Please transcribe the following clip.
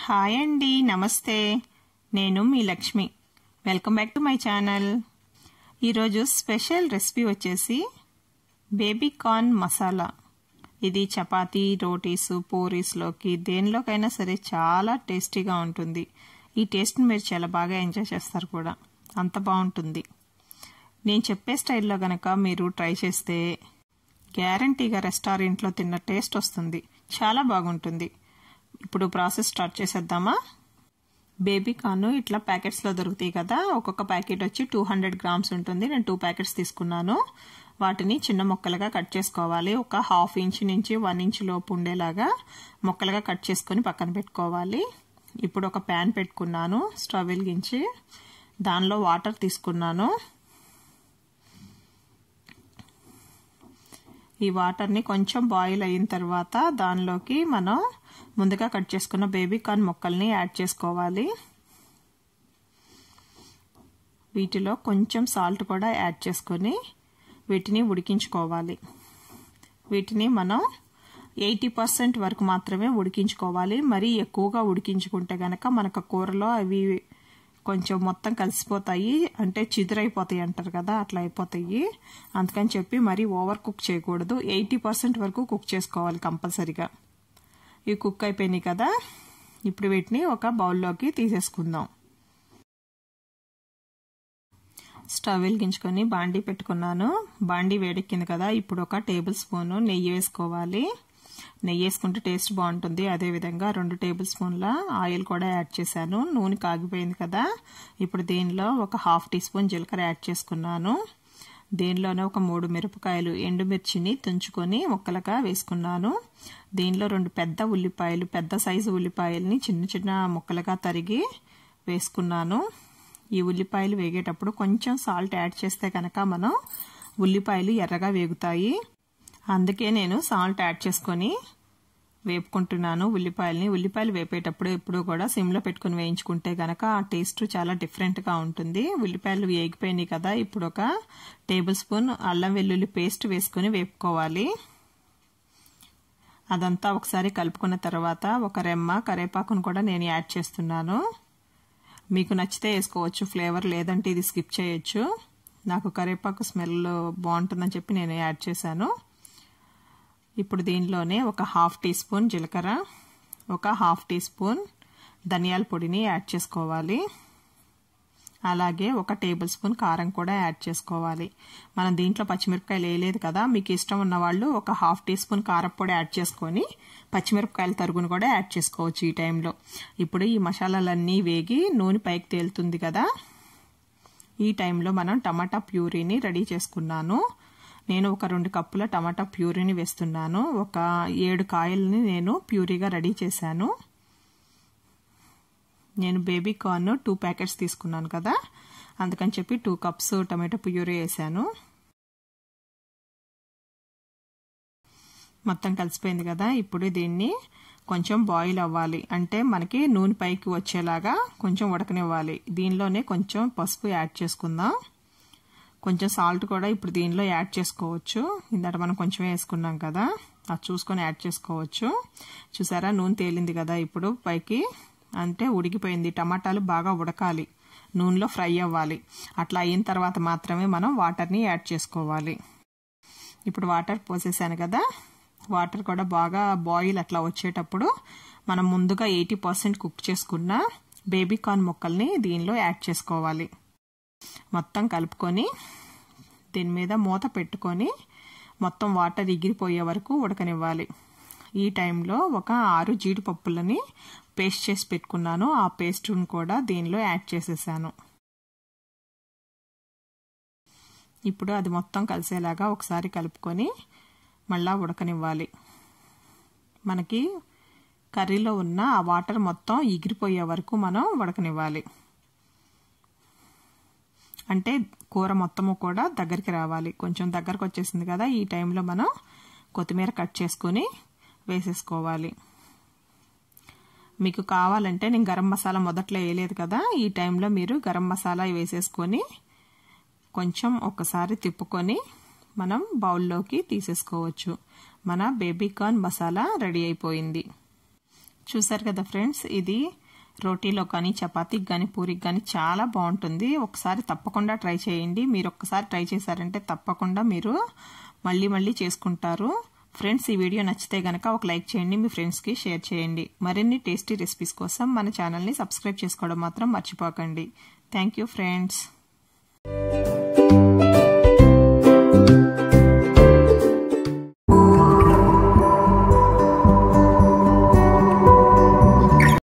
hi అండి నమస్తే నేను మీ Lakshmi welcome back to my channel ఈరోజు స్పెషల్ రెసిపీ వచ్చేసి బేబీ కార్న్ మసాలా ఇది చపాతీ రోటీస్ పూరీస్లోకి దేనిలోకైనా సరే చాలా టేస్టీగా ఉంటుంది ఈ టేస్ట్ని మీరు చాలా బాగా ఎంజాయ్ చేస్తారు కూడా అంత బాగుంటుంది నేను చెప్పే స్టైల్లో గనక మీరు ట్రై చేస్తే గ్యారంటీగా రెస్టారెంట్లో తిన్న టేస్ట్ వస్తుంది చాలా బాగుంటుంది ఇప్పుడు ప్రాసెస్ స్టార్ట్ చేసేద్దామా బేబీ కార్న్ ఇట్లా ప్యాకెట్స్లో దొరుకుతాయి కదా ఒక్కొక్క ప్యాకెట్ వచ్చి టూ హండ్రెడ్ గ్రామ్స్ ఉంటుంది నేను టూ ప్యాకెట్స్ తీసుకున్నాను వాటిని చిన్న ముక్కలుగా కట్ చేసుకోవాలి ఒక హాఫ్ ఇంచ్ నుంచి వన్ ఇంచ్ లోపు ఉండేలాగా ముక్కలుగా కట్ చేసుకొని పక్కన పెట్టుకోవాలి ఇప్పుడు ఒక ప్యాన్ పెట్టుకున్నాను స్టవ్ వెలిగించి దానిలో వాటర్ తీసుకున్నాను ఈ వాటర్ని కొంచెం బాయిల్ అయిన తర్వాత దానిలోకి మనం ముందుగా కట్ చేసుకున్న బేబీ కార్న్ ముక్కల్ని యాడ్ చేసుకోవాలి వీటిలో కొంచెం సాల్ట్ కూడా యాడ్ చేసుకొని వీటిని ఉడికించుకోవాలి వీటిని మనం ఎయిటీ పర్సెంట్ వరకు మాత్రమే ఉడికించుకోవాలి మరీ ఎక్కువగా ఉడికించుకుంటే గనక మనకు కూరలో అవి కొంచెం మొత్తం కలిసిపోతాయి అంటే చిదురైపోతాయి అంటారు కదా అట్లా అయిపోతాయి అందుకని చెప్పి మరీ ఓవర్ కుక్ చేయకూడదు ఎయిటీ పర్సెంట్ వరకు కుక్ చేసుకోవాలి కంపల్సరిగా ఇవి కుక్ అయిపోయినాయి కదా ఇప్పుడు వీటిని ఒక బౌల్లోకి తీసేసుకుందాం స్టవ్ వెలిగించుకొని బాండీ పెట్టుకున్నాను బాండీ వేడెక్కింది కదా ఇప్పుడు ఒక టేబుల్ స్పూన్ నెయ్యి వేసుకోవాలి నెయ్యి వేసుకుంటే టేస్ట్ బాగుంటుంది అదేవిధంగా రెండు టేబుల్ స్పూన్ల ఆయిల్ కూడా యాడ్ చేశాను నూనె కాగిపోయింది కదా ఇప్పుడు దీనిలో ఒక హాఫ్ టీ స్పూన్ జీలకర్ర యాడ్ చేసుకున్నాను దీనిలోనే ఒక మూడు మిరపకాయలు ఎండుమిర్చిని తుంచుకొని ముక్కలుగా వేసుకున్నాను దీనిలో రెండు పెద్ద ఉల్లిపాయలు పెద్ద సైజు ఉల్లిపాయలని చిన్న చిన్న ముక్కలుగా తరిగి వేసుకున్నాను ఈ ఉల్లిపాయలు వేగేటప్పుడు కొంచెం సాల్ట్ యాడ్ చేస్తే కనుక మనం ఉల్లిపాయలు ఎర్రగా వేగుతాయి అందుకే నేను సాల్ట్ యాడ్ చేసుకొని వేపుకుంటున్నాను ఉల్లిపాయలని ఉల్లిపాయలు వేపేటప్పుడు ఎప్పుడు కూడా సిమ్లో పెట్టుకుని వేయించుకుంటే గనక ఆ టేస్ట్ చాలా డిఫరెంట్గా ఉంటుంది ఉల్లిపాయలు వేగిపోయినాయి కదా ఇప్పుడు ఒక టేబుల్ స్పూన్ అల్లం వెల్లుల్లి పేస్ట్ వేసుకొని వేపుకోవాలి అదంతా ఒకసారి కలుపుకున్న తర్వాత ఒక రెమ్మ కరేపాకును కూడా నేను యాడ్ చేస్తున్నాను మీకు నచ్చితే వేసుకోవచ్చు ఫ్లేవర్ లేదంటే ఇది స్కిప్ చేయొచ్చు నాకు కరేపాకు స్మెల్ బాగుంటుందని చెప్పి నేను యాడ్ చేశాను ఇప్పుడు దీనిలోనే ఒక హాఫ్ టీ స్పూన్ జీలకర్ర ఒక హాఫ్ టీ స్పూన్ ధనియాల పొడిని యాడ్ చేసుకోవాలి అలాగే ఒక టేబుల్ స్పూన్ కారం కూడా యాడ్ చేసుకోవాలి మనం దీంట్లో పచ్చిమిరపకాయలు వేయలేదు కదా మీకు ఇష్టం ఉన్న వాళ్ళు ఒక హాఫ్ టీ స్పూన్ కారపొడి యాడ్ చేసుకొని పచ్చిమిరపకాయల తరుగును కూడా యాడ్ చేసుకోవచ్చు ఈ టైంలో ఇప్పుడు ఈ మసాలాలన్నీ వేగి నూనె పైకి తేలుతుంది కదా ఈ టైంలో మనం టమాటా ప్యూరీని రెడీ చేసుకున్నాను నేను ఒక రెండు కప్పుల టమాటా ప్యూరీని వేస్తున్నాను ఒక ఏడు కాయల్ని నేను ప్యూరీగా రెడీ చేశాను నేను బేబీ కార్న్ టూ ప్యాకెట్స్ తీసుకున్నాను కదా అందుకని చెప్పి టూ కప్స్ టమాటో ప్యూరీ వేసాను మొత్తం కలిసిపోయింది కదా ఇప్పుడు దీన్ని కొంచెం బాయిల్ అవ్వాలి అంటే మనకి నూనె పైకి వచ్చేలాగా కొంచెం ఉడకనివ్వాలి దీనిలోనే కొంచెం పసుపు యాడ్ చేసుకుందాం కొంచెం సాల్ట్ కూడా ఇప్పుడు దీనిలో యాడ్ చేసుకోవచ్చు ఇందాక మనం కొంచెం వేసుకున్నాం కదా అది చూసుకొని యాడ్ చేసుకోవచ్చు చూసారా నూనె తేలింది కదా ఇప్పుడు పైకి అంటే ఉడికిపోయింది టమాటాలు బాగా ఉడకాలి నూనెలో ఫ్రై అవ్వాలి అట్లా అయిన తర్వాత మాత్రమే మనం వాటర్ని యాడ్ చేసుకోవాలి ఇప్పుడు వాటర్ పోసేసాను కదా వాటర్ కూడా బాగా బాయిల్ అట్లా వచ్చేటప్పుడు మనం ముందుగా ఎయిటీ పర్సెంట్ కుక్ చేసుకున్న బేబీ కార్న్ ముక్కల్ని దీనిలో యాడ్ చేసుకోవాలి మొత్తం కలుపుకొని దీని మీద మూత పెట్టుకొని మొత్తం వాటర్ ఎగిరిపోయే వరకు ఉడకనివ్వాలి ఈ టైంలో ఒక ఆరు జీడిపప్పులని పేస్ట్ చేసి పెట్టుకున్నాను ఆ పేస్ట్ను కూడా దీనిలో యాడ్ చేసేసాను ఇప్పుడు అది మొత్తం కలిసేలాగా ఒకసారి కలుపుకొని మళ్ళా ఉడకనివ్వాలి మనకి కర్రీలో ఉన్న ఆ వాటర్ మొత్తం ఎగిరిపోయే వరకు మనం ఉడకనివ్వాలి అంటే కూర మొత్తము కూడా దగ్గరికి రావాలి కొంచెం దగ్గరకు వచ్చేసింది కదా ఈ టైంలో మనం కొత్తిమీర కట్ చేసుకొని వేసేసుకోవాలి మీకు కావాలంటే నేను గరం మసాలా మొదట్లో వేయలేదు కదా ఈ టైంలో మీరు గరం మసాలా వేసేసుకొని కొంచెం ఒకసారి తిప్పుకొని మనం బౌల్లోకి తీసేసుకోవచ్చు మన బేబీ కార్న్ మసాలా రెడీ అయిపోయింది చూసారు కదా ఫ్రెండ్స్ ఇది రోటీలో కానీ చపాతీకి కానీ పూరికి కానీ చాలా బాగుంటుంది ఒకసారి తప్పకుండా ట్రై చేయండి మీరు ఒక్కసారి ట్రై చేశారంటే తప్పకుండా మీరు మళ్ళీ మళ్ళీ చేసుకుంటారు ఫ్రెండ్స్ ఈ వీడియో నచ్చితే గనక ఒక లైక్ చేయండి మీ ఫ్రెండ్స్కి షేర్ చేయండి మరిన్ని టేస్టీ రెసిపీస్ కోసం మన ఛానల్ని సబ్స్క్రైబ్ చేసుకోవడం మాత్రం మర్చిపోకండి థ్యాంక్ యూ ఫ్రెండ్స్